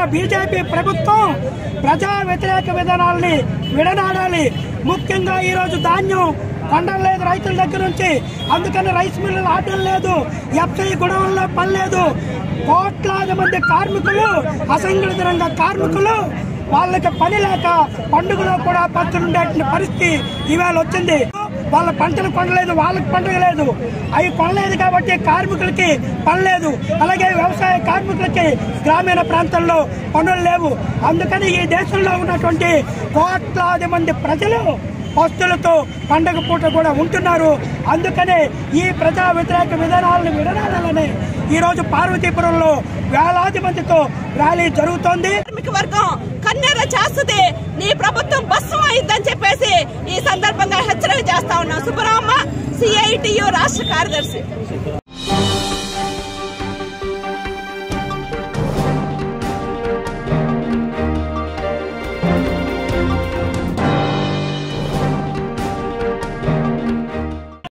BJP ప్రభుత్వం ప్రజా వ్యతిరేక విధానాల్ని విడనాడాలి ముఖ్యంగా ఈ రోజు ధాన్యం కొండం లేదు రైతుల దగ్గర నుంచి అందుకని రైస్ మిల్లులు ఆడడం లేదు ఎఫ్ఐ గుణంలో పని లేదు కోట్లాది మంది కార్మికులు అసంఘటిత రంగ కార్మికులు వాళ్ళకి పని లేక పండుగలో కూడా పత్రుండే పరిస్థితి ఇవాళ వచ్చింది వాళ్ళ పంటలు కొనలేదు వాళ్ళకి పండుగ లేదు అవి కొనలేదు కాబట్టి కార్మికులకి పని లేదు అలాగే వ్యవసాయ కార్మికులకి గ్రామీణ ప్రాంతాల్లో పనులు లేవు అందుకని ఈ దేశంలో ఉన్నటువంటి కోట్లాది మంది ప్రజలు పస్తులతో పండగ పూట కూడా ఉంటున్నారు అందుకనే ఈ ప్రజా వ్యతిరేక విధానాలను విడనాడాలని ఈ రోజు పార్వతీపురంలో వేలాది మందితో ర్యాలీ జరుగుతోంది కార్మిక వర్గం కన్నెర చేస్తుంది నీ ప్రభుత్వం బస్సు అయిందని చెప్పేసి ఈ సందర్భంగా హెచ్చరిక చేస్తా ఉన్నాం సుబ్బరామ్మ సిఐటియు రాష్ట్ర కార్యదర్శి